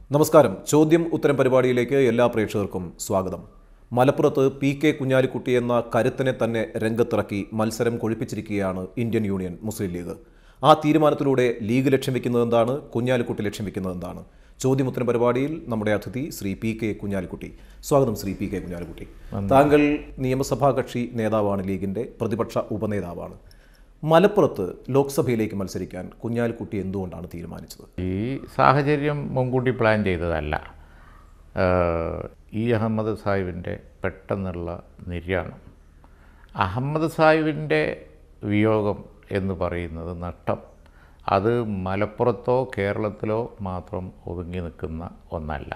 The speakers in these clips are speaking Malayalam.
നമസ്കാരം ചോദ്യം ഉത്തരം പരിപാടിയിലേക്ക് എല്ലാ പ്രേക്ഷകർക്കും സ്വാഗതം മലപ്പുറത്ത് പി കെ കുഞ്ഞാലിക്കുട്ടി എന്ന കരുത്തനെ തന്നെ രംഗത്തിറക്കി മത്സരം കൊഴിപ്പിച്ചിരിക്കുകയാണ് ഇന്ത്യൻ യൂണിയൻ മുസ്ലിം ലീഗ് ആ തീരുമാനത്തിലൂടെ ലീഗ് ലക്ഷ്യം വെക്കുന്നത് എന്താണ് കുഞ്ഞാലിക്കുട്ടി ലക്ഷ്യം വെക്കുന്നത് എന്താണ് ചോദ്യം ഉത്തരം പരിപാടിയിൽ നമ്മുടെ അതിഥി ശ്രീ പി കെ കുഞ്ഞാലിക്കുട്ടി സ്വാഗതം ശ്രീ പി കെ കുഞ്ഞാലിക്കുട്ടി താങ്കൾ നിയമസഭാ കക്ഷി നേതാവാണ് ലീഗിന്റെ പ്രതിപക്ഷ ഉപനേതാവാണ് മലപ്പുറത്ത് ലോക്സഭയിലേക്ക് മത്സരിക്കാൻ കുഞ്ഞാലിക്കുട്ടി എന്തുകൊണ്ടാണ് തീരുമാനിച്ചത് ഈ സാഹചര്യം മുൻകൂട്ടി പ്ലാൻ ചെയ്തതല്ല ഏഹ് ഈ അഹമ്മദ് സാഹിബിൻ്റെ പെട്ടെന്നുള്ള നിര്യാണം അഹമ്മദ് സാഹിബിൻ്റെ വിയോഗം എന്ന് പറയുന്നത് നഷ്ടം അത് മലപ്പുറത്തോ കേരളത്തിലോ മാത്രം ഒതുങ്ങി നിൽക്കുന്ന ഒന്നല്ല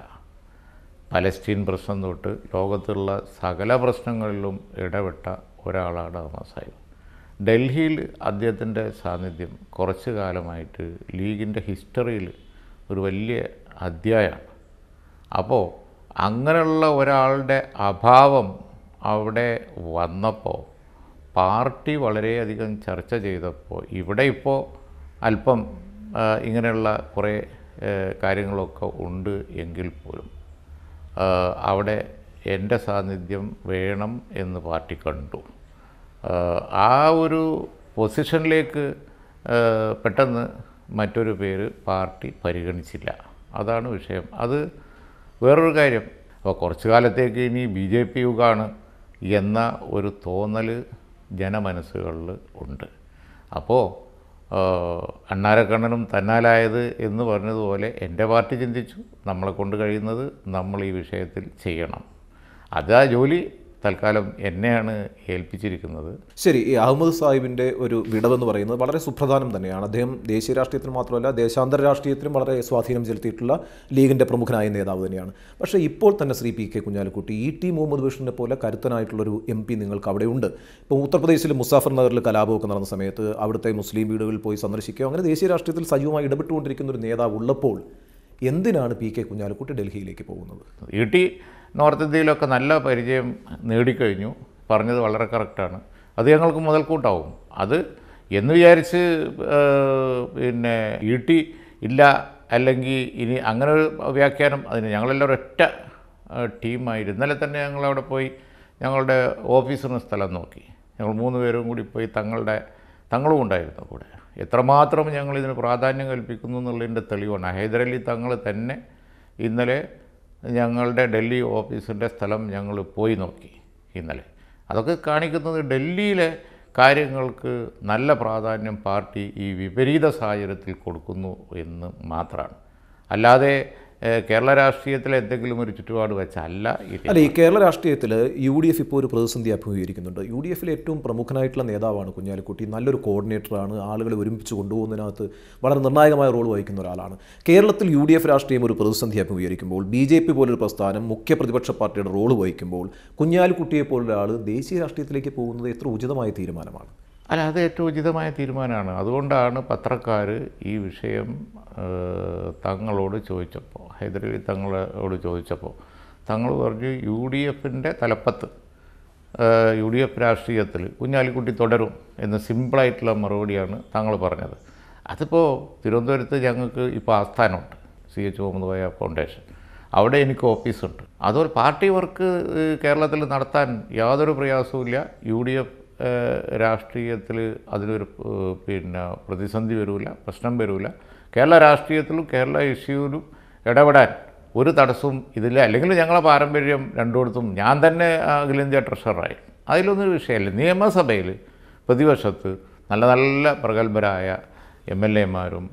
പലസ്തീൻ പ്രശ്നം തൊട്ട് ലോകത്തുള്ള സകല പ്രശ്നങ്ങളിലും ഇടപെട്ട ഒരാളാണ് അഹമ്മദ് സാഹിബ് ഡൽഹിയിൽ അദ്ദേഹത്തിൻ്റെ സാന്നിധ്യം കുറച്ച് കാലമായിട്ട് ലീഗിൻ്റെ ഹിസ്റ്ററിയിൽ ഒരു വലിയ അധ്യായമാണ് അപ്പോൾ അങ്ങനെയുള്ള ഒരാളുടെ അഭാവം അവിടെ വന്നപ്പോൾ പാർട്ടി വളരെയധികം ചർച്ച ചെയ്തപ്പോൾ ഇവിടെ ഇപ്പോൾ അല്പം ആ, ഇങ്ങനെയുള്ള കുറേ ആ, കാര്യങ്ങളൊക്കെ ഉണ്ട് എങ്കിൽ പോലും ആ, അവിടെ എൻ്റെ സാന്നിധ്യം വേണം എന്ന് പാർട്ടി കണ്ടു ആ, ആ ഒരു പൊസിഷനിലേക്ക് ആ, പെട്ടെന്ന് മറ്റൊരു പേര് പാർട്ടി പരിഗണിച്ചില്ല അതാണ് വിഷയം അത് വേറൊരു കാര്യം അപ്പോൾ കുറച്ചു കാലത്തേക്ക് ഇനി ബി ജെ പി യുഗമാണ് എന്ന ഒരു തോന്നൽ ജനമനസ്സുകളിൽ ഉണ്ട് അപ്പോൾ അണ്ണാരക്കണ്ണനും തന്നാലായത് എന്ന് പറഞ്ഞതുപോലെ എൻ്റെ പാർട്ടി ചിന്തിച്ചു നമ്മളെ കൊണ്ട് കഴിയുന്നത് നമ്മൾ ഈ വിഷയത്തിൽ ചെയ്യണം അത് ആ ജോലി തൽക്കാലം എന്നെയാണ് ഏൽപ്പിച്ചിരിക്കുന്നത് ശരി ഈ അഹമ്മദ് സാഹിബിന്റെ ഒരു വിടവെന്ന് പറയുന്നത് വളരെ സുപ്രധാനം തന്നെയാണ് അദ്ദേഹം ദേശീയ രാഷ്ട്രീയത്തിൽ മാത്രമല്ല ദേശാന്തര രാഷ്ട്രീയത്തിലും വളരെ സ്വാധീനം ചെലുത്തിയിട്ടുള്ള ലീഗിന്റെ പ്രമുഖനായ നേതാവ് തന്നെയാണ് പക്ഷേ ഇപ്പോൾ തന്നെ Shri P K Kunhalikutty E T Muhammad ബഷീറിനെ പോലെ കരുത്തനായിട്ടുള്ളൊരു എം പി നിങ്ങൾക്ക് അവിടെയുണ്ട് ഇപ്പോൾ ഉത്തർപ്രദേശിൽ മുസാഫർ നഗറിൽ കലാപമൊക്കെ നടന്ന സമയത്ത് അവിടുത്തെ മുസ്ലിം വീടുകളിൽ പോയി സന്ദർശിക്കുകയോ അങ്ങനെ ദേശീയ രാഷ്ട്രീയത്തിൽ സജീവമായി ഇടപെട്ടുകൊണ്ടിരിക്കുന്ന ഒരു നേതാവ് ഉള്ളപ്പോൾ എന്തിനാണ് പി കെ കുഞ്ഞാലിക്കുട്ടി ഡൽഹിയിലേക്ക് പോകുന്നത് ഇ ടി നോർത്ത് ഇന്ത്യയിലൊക്കെ നല്ല പരിചയം നേടിക്കഴിഞ്ഞു പറഞ്ഞത് വളരെ കറക്റ്റാണ് അത് ഞങ്ങൾക്ക് മുതൽക്കൂട്ടാവും അത് എന്ന് വിചാരിച്ച് ഏഹ്, പിന്നെ ഇ ടി ഇല്ല അല്ലെങ്കിൽ ഇനി അങ്ങനെ ഒരു വ്യാഖ്യാനം അതിന് ഞങ്ങളെല്ലാവരും ഒറ്റ ഏഹ്, ടീമായിരുന്നു ഇന്നലെ തന്നെ ഞങ്ങളവിടെ പോയി ഞങ്ങളുടെ ഓഫീസിന് സ്ഥലം നോക്കി ഞങ്ങൾ മൂന്ന് പേരും കൂടി പോയി തങ്ങളുടെ തങ്ങളും ഉണ്ടായിരുന്നു കൂടെ എത്രമാത്രം ഞങ്ങളിതിന് പ്രാധാന്യം കൽപ്പിക്കുന്നു എന്നുള്ളതിൻ്റെ തെളിവാണ് ഹൈദരലി തങ്ങൾ തന്നെ ഇന്നലെ ഞങ്ങളുടെ ഡൽഹി ഓഫീസിൻ്റെ സ്ഥലം ഞങ്ങൾ പോയി നോക്കി ഇന്നലെ അതൊക്കെ കാണിക്കുന്നത് ഡൽഹിയിലെ കാര്യങ്ങൾക്ക് നല്ല പ്രാധാന്യം പാർട്ടി ഈ വിപരീത സാഹചര്യത്തിൽ കൊടുക്കുന്നു എന്ന് മാത്രമാണ് അല്ലാതെ ഏഹ്, കേരള രാഷ്ട്രീയത്തിലെ എന്തെങ്കിലും ഒരു ചുറ്റുപാട് വെച്ചല്ല ഇത് അല്ല ഈ കേരള രാഷ്ട്രീയത്തിൽ യു ഡി എഫ് ഇപ്പോൾ ഒരു പ്രതിസന്ധി അഭിമുഖീകരിക്കുന്നുണ്ട് യു ഡി എഫിലെ ഏറ്റവും പ്രമുഖനായിട്ടുള്ള നേതാവാണ് കുഞ്ഞാലിക്കുട്ടി നല്ലൊരു കോർഡിനേറ്ററാണ് ആളുകളെ ഒരുമിച്ച് കൊണ്ടുപോകുന്നതിനകത്ത് വളരെ നിർണായകമായ റോൾ വഹിക്കുന്ന ഒരാളാണ് കേരളത്തിൽ യു ഡി എഫ് രാഷ്ട്രീയം ഒരു പ്രതിസന്ധി അഭിമുഖീകരിക്കുമ്പോൾ ബി ജെ പി പോലൊരു പ്രസ്ഥാനം മുഖ്യ പ്രതിപക്ഷ പാർട്ടിയുടെ റോൾ വഹിക്കുമ്പോൾ കുഞ്ഞാലിക്കുട്ടിയെ പോലുള്ള ആൾ ദേശീയ രാഷ്ട്രീയത്തിലേക്ക് പോകുന്നത് എത്ര ഉചിതമായ തീരുമാനമാണ് അല്ല അത് ഏറ്റവും ഉചിതമായ തീരുമാനമാണ് അതുകൊണ്ടാണ് പത്രക്കാർ ഈ വിഷയം ഏഹ്, തങ്ങളോട് ചോദിച്ചപ്പോൾ ഹൈദരലി തങ്ങളോട് ചോദിച്ചപ്പോൾ തങ്ങൾ പറഞ്ഞു യു ഡി എഫിൻ്റെ തലപ്പത്ത് ഏഹ്, യു ഡി എഫ് രാഷ്ട്രീയത്തിൽ കുഞ്ഞാലിക്കുട്ടി തുടരും എന്ന് സിമ്പിളായിട്ടുള്ള മറുപടിയാണ് തങ്ങൾ പറഞ്ഞത് അതിപ്പോൾ തിരുവനന്തപുരത്ത് ഞങ്ങൾക്ക് ഇപ്പോൾ ആസ്ഥാനമുണ്ട് C H Muhammad Koya foundation അവിടെ എനിക്ക് ഓഫീസുണ്ട് അതുപോലെ പാർട്ടി വർക്ക് ഏഹ്, കേരളത്തിൽ നടത്താൻ യാതൊരു പ്രയാസവുമില്ല യു ഡി എഫ് രാഷ്ട്രീയത്തിൽ അതിലൊരു ഏഹ്, പിന്നെ പ്രതിസന്ധി വരില്ല പ്രശ്നം വരില്ല കേരള രാഷ്ട്രീയത്തിലും കേരള ഇഷ്യൂവിലും ഇടപെടാൻ ഒരു തടസ്സവും ഇതില്ല അല്ലെങ്കിൽ ഞങ്ങളെ പാരമ്പര്യം രണ്ടിടത്തും ഞാൻ തന്നെ അഖിലേന്ത്യാ ട്രഷററായി അതിലൊന്നും ഒരു വിഷയമല്ല നിയമസഭയിൽ പ്രതിപക്ഷത്ത് നല്ല നല്ല പ്രഗത്ഭരായ എം എൽ എമാരും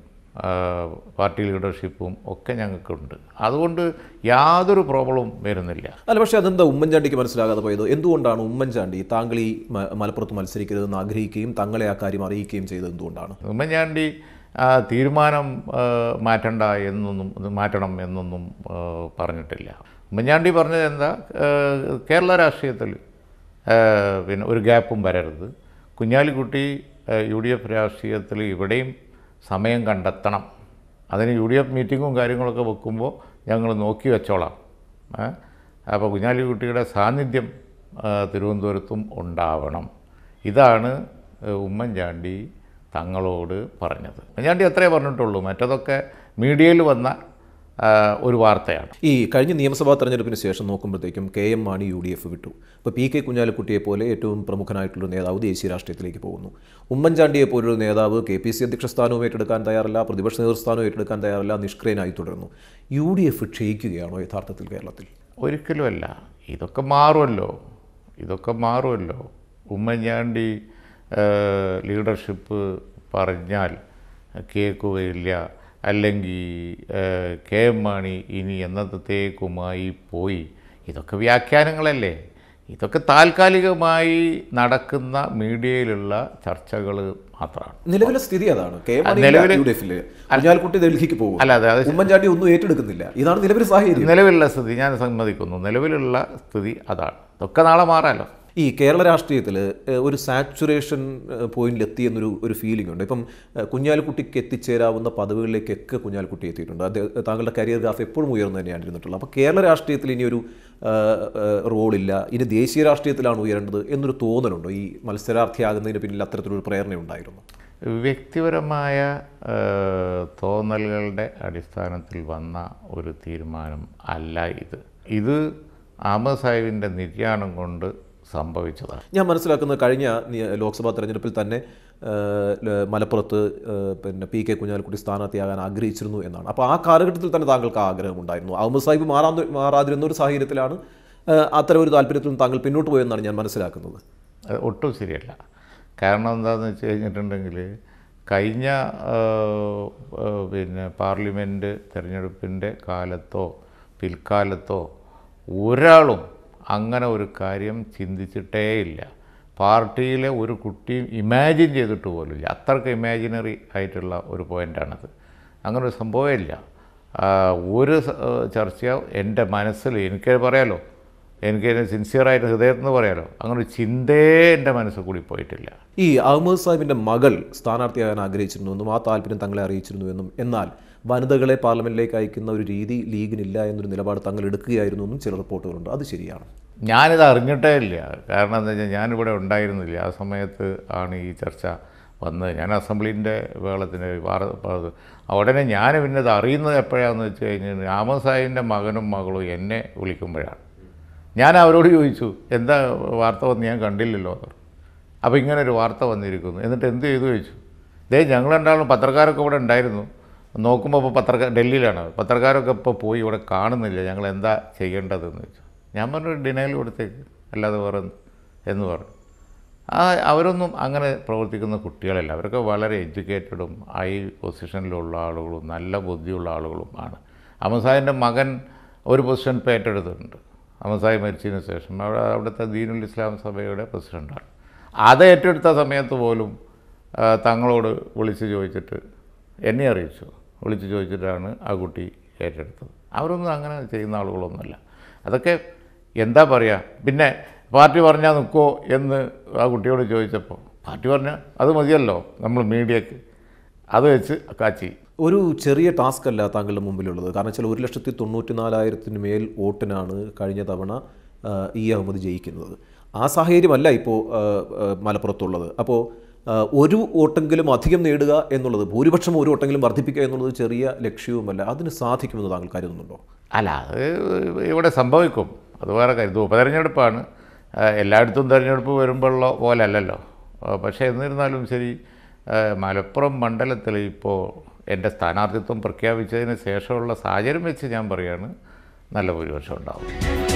പാർട്ടി ലീഡർഷിപ്പും ഒക്കെ ഞങ്ങൾക്കുണ്ട് അതുകൊണ്ട് യാതൊരു പ്രോബ്ലവും വരുന്നില്ല അല്ല പക്ഷേ അതെന്താ ഉമ്മൻചാണ്ടിക്ക് മനസ്സിലാകാതെ പോയത് എന്തുകൊണ്ടാണ് ഉമ്മൻചാണ്ടി താങ്കൾ ഈ മ- മലപ്പുറത്ത് മത്സരിക്കരുതെന്ന് ആഗ്രഹിക്കുകയും തങ്ങളെ ആ കാര്യം അറിയിക്കുകയും ചെയ്തത് എന്തുകൊണ്ടാണ് ഉമ്മൻചാണ്ടി ആ, തീരുമാനം ആ, മാറ്റണ്ട എന്നൊന്നും ഇത് മാറ്റണം എന്നൊന്നും ആ, പറഞ്ഞിട്ടില്ല ഉമ്മൻചാണ്ടി പറഞ്ഞത് എന്താ ആ, കേരള രാഷ്ട്രീയത്തിൽ ആ, പിന്നെ ഒരു ഗ്യാപ്പും വരരുത് കുഞ്ഞാലിക്കുട്ടി ആ, യു ഡി എഫ് രാഷ്ട്രീയത്തിൽ ഇവിടെയും സമയം കണ്ടെത്തണം അതിന് യു ഡി എഫ് മീറ്റിങ്ങും കാര്യങ്ങളൊക്കെ വെക്കുമ്പോൾ ഞങ്ങൾ നോക്കി വെച്ചോളാം ഏ? അപ്പോൾ കുഞ്ഞാലിക്കുട്ടിയുടെ സാന്നിധ്യം ആ, തിരുവനന്തപുരത്തും ഉണ്ടാവണം ഇതാണ് ഏ, ഉമ്മൻചാണ്ടി തങ്ങളോട് പറഞ്ഞത് ഉമ്മൻചാണ്ടി അത്രേ പറഞ്ഞിട്ടുള്ളൂ മറ്റതൊക്കെ മീഡിയയിൽ വന്ന ആ, ഒരു വാർത്തയാണ് ഈ കഴിഞ്ഞ നിയമസഭാ തെരഞ്ഞെടുപ്പിന് ശേഷം നോക്കുമ്പോഴത്തേക്കും K M Mani U D F വിട്ടു ഇപ്പോൾ പി കെ കുഞ്ഞാലിക്കുട്ടിയെ പോലെ ഏറ്റവും പ്രമുഖനായിട്ടുള്ള നേതാവ് ദേശീയ രാഷ്ട്രീയത്തിലേക്ക് പോകുന്നു ഉമ്മൻചാണ്ടിയെ പോലൊരു നേതാവ് കെ പി സി അധ്യക്ഷ സ്ഥാനവും ഏറ്റെടുക്കാൻ തയ്യാറല്ല പ്രതിപക്ഷ നേതൃസ്ഥാനവും ഏറ്റെടുക്കാൻ തയ്യാറല്ല നിഷ്ക്രിയനായി തുടരുന്നു യു ഡി എഫ് ക്ഷയിക്കുകയാണോ യഥാർത്ഥത്തിൽ കേരളത്തിൽ ഒരിക്കലുമല്ല ഇതൊക്കെ മാറുമല്ലോ ഇതൊക്കെ മാറുമല്ലോ ഉമ്മൻചാണ്ടി ലീഡർഷിപ്പ് പറഞ്ഞാൽ കേൾക്കുകയില്ല അല്ലെങ്കിൽ കെ എം മാണി ഇനി എന്നത്തേക്കുമായി പോയി ഇതൊക്കെ വ്യാഖ്യാനങ്ങളല്ലേ ഇതൊക്കെ താൽക്കാലികമായി നടക്കുന്ന മീഡിയയിലുള്ള ചർച്ചകൾ മാത്രമാണ് നിലവിലെ സ്ഥിതി അതാണ് കെ എം മാണി നിലവിലെ- യു ഡി എഫിൽ കുഞ്ഞാലിക്കുട്ടി ഡൽഹിക്ക് പോകും അല്ല അതെ അത് ഉമ്മൻചാണ്ടി ഒന്നും ഏറ്റെടുക്കുന്നില്ല ഇതാണ് നിലവിലെ സാഹചര്യം നിലവിലുള്ള സ്ഥിതി ഞാൻ സമ്മതിക്കുന്നു നിലവിലുള്ള സ്ഥിതി അതാണ് ഇതൊക്കെ നാളെ മാറാമല്ലോ ഈ കേരള രാഷ്ട്രീയത്തിൽ ഒരു സാച്ചുറേഷൻ പോയിന്റിൽ എത്തി എന്നൊരു ഒരു ഫീലിംഗ് ഉണ്ട് ഇപ്പം ഏഹ്, കുഞ്ഞാലിക്കുട്ടിക്ക് എത്തിച്ചേരാവുന്ന പദവികളിലേക്കൊക്കെ കുഞ്ഞാലിക്കുട്ടി എത്തിയിട്ടുണ്ട് അത് താങ്കളുടെ കരിയർ ഗ്രാഫ് എപ്പോഴും ഉയർന്നു തന്നെയാണ് ഇരുന്നിട്ടുള്ളത് അപ്പോൾ കേരള രാഷ്ട്രീയത്തിൽ ഇനി ഒരു റോളില്ല ഇനി ദേശീയ രാഷ്ട്രീയത്തിലാണ് ഉയരേണ്ടത് എന്നൊരു തോന്നലുണ്ടോ ഈ മത്സരാർത്ഥിയാകുന്നതിന് പിന്നിൽ അത്തരത്തിലൊരു പ്രേരണ ഉണ്ടായിരുന്നു വ്യക്തിപരമായ ആ, തോന്നലുകളുടെ അടിസ്ഥാനത്തിൽ വന്ന ഒരു തീരുമാനം അല്ല ഇത് ഇത് അഹമ്മദ് സാഹിബിൻ്റെ നിര്യാണം കൊണ്ട് സംഭവിച്ചതാണ് ഞാൻ മനസ്സിലാക്കുന്നത് കഴിഞ്ഞ നി- ലോക്സഭാ തെരഞ്ഞെടുപ്പിൽ തന്നെ ഏഹ്, ല- മലപ്പുറത്ത് ഏഹ്, പിന്നെ പി കെ കുഞ്ഞാലിക്കുട്ടി സ്ഥാനാർത്ഥിയാകാൻ ആഗ്രഹിച്ചിരുന്നു എന്നാണ് അപ്പോൾ ആ കാലഘട്ടത്തിൽ തന്നെ താങ്കൾക്ക് ആ ആഗ്രഹമുണ്ടായിരുന്നു അഹമ്മദ് സാഹിബ് മാറാൻ മാറാതിരുന്ന ഒരു സാഹചര്യത്തിലാണ് ഏഹ്, അത്തരം ഒരു താല്പര്യത്തിൽ നിന്ന് താങ്കൾ പിന്നോട്ട് പോയെന്നാണ് ഞാൻ മനസ്സിലാക്കുന്നത് അത് ഒട്ടും ശരിയല്ല കാരണം എന്താണെന്ന് വെച്ച് കഴിഞ്ഞിട്ടുണ്ടെങ്കിൽ കഴിഞ്ഞ ആ, ആ, പിന്നെ പാർലമെൻറ്റ് തിരഞ്ഞെടുപ്പിൻ്റെ കാലത്തോ പിൽക്കാലത്തോ ഒരാളും അങ്ങനെ ഒരു കാര്യം ചിന്തിച്ചിട്ടേയില്ല പാർട്ടിയിലെ ഒരു കുട്ടിയും ഇമാജിൻ ചെയ്തിട്ട് പോലുമില്ല അത്രയ്ക്ക് ഇമാജിനറി ആയിട്ടുള്ള ഒരു പോയിൻ്റാണത് അങ്ങനെ ഒരു സംഭവമില്ല ആ, ഒരു സ- ആ, ചർച്ച എൻ്റെ മനസ്സിൽ എനിക്ക് പറയാലോ എനിക്ക് സിൻസിയറായിട്ട് ഹൃദയത്തിൽ നിന്ന് പറയാലോ അങ്ങനെ ഒരു ചിന്തയെ എൻ്റെ മനസ്സിൽ കൂടി പോയിട്ടില്ല ഈ അഹമ്മദ് സാഹിബിൻ്റെ മകൾ സ്ഥാനാർത്ഥിയാകാൻ ആഗ്രഹിച്ചിരുന്നുവെന്നും ആ താല്പര്യം തങ്ങളെ അറിയിച്ചിരുന്നുവെന്നും എന്നാൽ വനിതകളെ പാർലമെന്റിലേക്ക് അയക്കുന്ന ഒരു രീതി ലീഗിനില്ല എന്നൊരു നിലപാട് തങ്ങൾ എടുക്കുകയായിരുന്നു എന്നും ചില റിപ്പോർട്ടുകളുണ്ട് അത് ശരിയാണ് ഞാനിത് അറിഞ്ഞിട്ടേ ഇല്ല കാരണം എന്താ വെച്ചാൽ ഞാനിവിടെ ഉണ്ടായിരുന്നില്ല ആ സമയത്ത് ആണ് ഈ ചർച്ച വന്നത് ഞാൻ അസംബ്ലീൻ്റെ വേളത്തിന് വാർ അത് ഉടനെ ഞാൻ പിന്നെ ഇത് അറിയുന്നത് എപ്പോഴാണെന്ന് വെച്ച് കഴിഞ്ഞാൽ അഹമ്മദ് സാഹിബിൻ്റെ മകനും മകളും എന്നെ വിളിക്കുമ്പോഴാണ് ഞാൻ അവരോട് ചോദിച്ചു എന്താ വാർത്ത വന്ന് ഞാൻ കണ്ടില്ലല്ലോ എന്ന് അപ്പോൾ ഇങ്ങനെ ഒരു വാർത്ത വന്നിരിക്കുന്നു എന്നിട്ട് എന്ത് ചെയ്തു ചോദിച്ചു ദേ ഞങ്ങൾ രണ്ടാളും പത്രക്കാരൊക്കെ ഇവിടെ ഉണ്ടായിരുന്നു നോക്കുമ്പോൾ ഇപ്പോൾ പത്രക്കാർ ഡൽഹിയിലാണ് പത്രക്കാരൊക്കെ ഇപ്പോൾ പോയി ഇവിടെ കാണുന്നില്ല ഞങ്ങൾ എന്താ ചെയ്യേണ്ടതെന്ന് ചോദിച്ചു ഞാൻ പറഞ്ഞു ഡിനൈൽ കൊടുത്തേക്ക് അല്ലാതെ വേറെ എന്ത്?" എന്ന് പറഞ്ഞു ആ അവരൊന്നും അങ്ങനെ പ്രവർത്തിക്കുന്ന കുട്ടികളല്ല അവരൊക്കെ വളരെ എഡ്യൂക്കേറ്റഡും ഹൈ പൊസിഷനിലുള്ള ആളുകളും നല്ല ബുദ്ധിയുള്ള ആളുകളും ആണ് അമസാഹിൻ്റെ മകൻ ഒരു പൊസിഷൻ ഇപ്പോൾ ഏറ്റെടുത്തിട്ടുണ്ട് അമസായി മരിച്ചതിന് ശേഷം അവിടെ അവിടുത്തെ ദീനുൽ ഇസ്ലാം സഭയുടെ പ്രസിഡൻ്റാണ് അത് ഏറ്റെടുത്ത സമയത്ത് പോലും ആ, തങ്ങളോട് വിളിച്ച് ചോദിച്ചിട്ട് എന്നെ അറിയിച്ചു വിളിച്ച് ചോദിച്ചിട്ടാണ് ആ കുട്ടി ഏറ്റെടുത്തത് അവരൊന്നും അങ്ങനെ ചെയ്യുന്ന ആളുകളൊന്നുമല്ല അതൊക്കെ എന്താ പറയുക പിന്നെ പാർട്ടി പറഞ്ഞാൽ നിൽക്കുമോ എന്ന് ആ കുട്ടിയോട് ചോദിച്ചപ്പോൾ പാർട്ടി പറഞ്ഞാൽ അത് മതിയല്ലോ നമ്മൾ മീഡിയക്ക് അത് വെച്ച് കാച്ചി ഒരു ചെറിയ ടാസ്ക് അല്ല താങ്കളുടെ മുമ്പിലുള്ളത് കാരണം വെച്ചാൽ ഒരു ലക്ഷത്തി തൊണ്ണൂറ്റി നാലായിരത്തിന് മേൽ വോട്ടിനാണ് കഴിഞ്ഞ തവണ ആ, ഇ അഹമ്മദ് ജയിക്കുന്നത് ആ സാഹചര്യമല്ല ഇപ്പോൾ ആ, ആ, മലപ്പുറത്തുള്ളത് അപ്പോൾ ആ, ഒരു വോട്ടെങ്കിലും അധികം നേടുക എന്നുള്ളത് ഭൂരിപക്ഷം ഒരു വോട്ടെങ്കിലും വർദ്ധിപ്പിക്കുക എന്നുള്ളത് ചെറിയ ലക്ഷ്യവുമല്ല അതിന് സാധിക്കുമെന്ന് താങ്കൾ കരുതുന്നുണ്ടോ അല്ല അത് ഇവിടെ സംഭവിക്കും അത് വേറെ കാര്യം ഇത് ഉപതെരഞ്ഞെടുപ്പാണ് ആ, എല്ലായിടത്തും തിരഞ്ഞെടുപ്പ് വരുമ്പോഴുള്ള പോലെ അല്ലല്ലോ ആ, പക്ഷേ എന്നിരുന്നാലും ശരി ആ, മലപ്പുറം മണ്ഡലത്തിൽ ഇപ്പോൾ എൻ്റെ സ്ഥാനാർത്ഥിത്വം പ്രഖ്യാപിച്ചതിന് ശേഷമുള്ള സാഹചര്യം വെച്ച് ഞാൻ പറയുകയാണ് നല്ല ഭൂരിപക്ഷം ഉണ്ടാവും